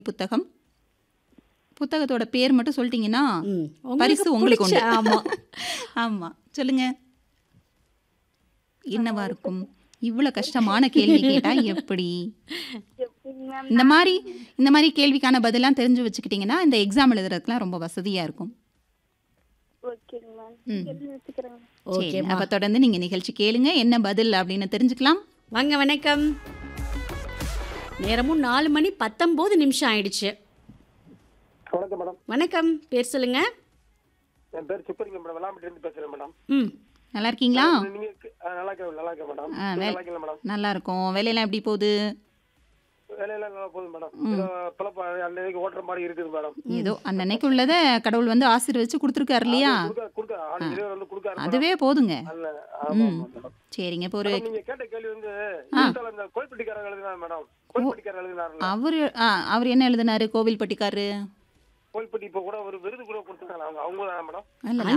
புத்தகம் புத்தகத்தோட பேர் மட்டும் சொல்லிட்டீங்கன்னா ம். பரிசு உங்களுக்கு உங்களுக்கு உண்டு பிடிச்ச- ஆமா. ஆமா சொல்லுங்க என்னவா இருக்கும் இவ்வளவு கஷ்டமான கேள்வி கேட்டா எப்படி எப்படிங்க மேம் இந்த மாதிரி இந்த மாதிரி கேள்விக்கான பதிலாம் தெரிஞ்சு வச்சுக்கிட்டீங்கன்னா இந்த எக்ஸாம் எழுதுறதுக்குலாம் ரொம்ப வசதியா இருக்கும் ஓகேங்க மேம் ம். எழுதி வச்சுக்கிறேங்க சரி ஓகேம்மா. அப்ப தொடர்ந்து நீங்க நிகழ்ச்சி கேளுங்க என்ன பதில் அப்படின்னு தெரிஞ்சுக்கலாம் வாங்க வணக்கம் நேரமும் நாலு மணி பத்தொம்போது நிமிஷம் ஆயிடுச்சு வணக்கம் மேடம் வணக்கம் பேர் சொல்லுங்க என் பேர் சுப்பரிங்க மேடம் வெள்ளாம்பட்டி இருந்து பேசுறேன் மேடம் ம் நல்லா இருக்கீங்களா நீங்க ஆ, நல்லா இருக்கேன் நல்லா இருக்கேன் மேடம் ஆ, நீங்க வே- நல்லா இருக்கீங்களா மேடம் நல்லா இருக்கும் வேலையெல்லாம் எப்படி போகுது வேலையெல்லாம் நல்லா போகுது மேடம் ஏதோ பிழப்ப அன்னைக்கு ஓட்டுற மாதிரி இருக்குது மேடம் ஏதோ அன்னன்னைக்கு உள்ளதை கடவுள் வந்து ஆசீர்வதிச்சு கொடுத்துருக்காரு இல்லையா கொடுக்க கொடுக்க ஆள் இறைவன் வந்து கொடுக்காரு மேடம். அதுவே போதுங்க அல்ல ஆமா ம். ஆமா மேடம் சரிங்க இப்போ ஒரு மேடம், நீங்க கேட்ட கேள்வி வந்து இன்ஸ்டால இந்த கோயில்பட்டிக்காரர் எழுதினார் மேடம் கோயில்பட்டிக்காரர் எழுதினார்ல அவரு ஆ அவர் என்ன எழுதினாரு கோவில்பட்டிக்காரு கோயில்பட்டி இப்ப கூட ஒரு விருது கூட கொடுத்தாங்க அவங்க அவங்க தானே மேடம் இல்ல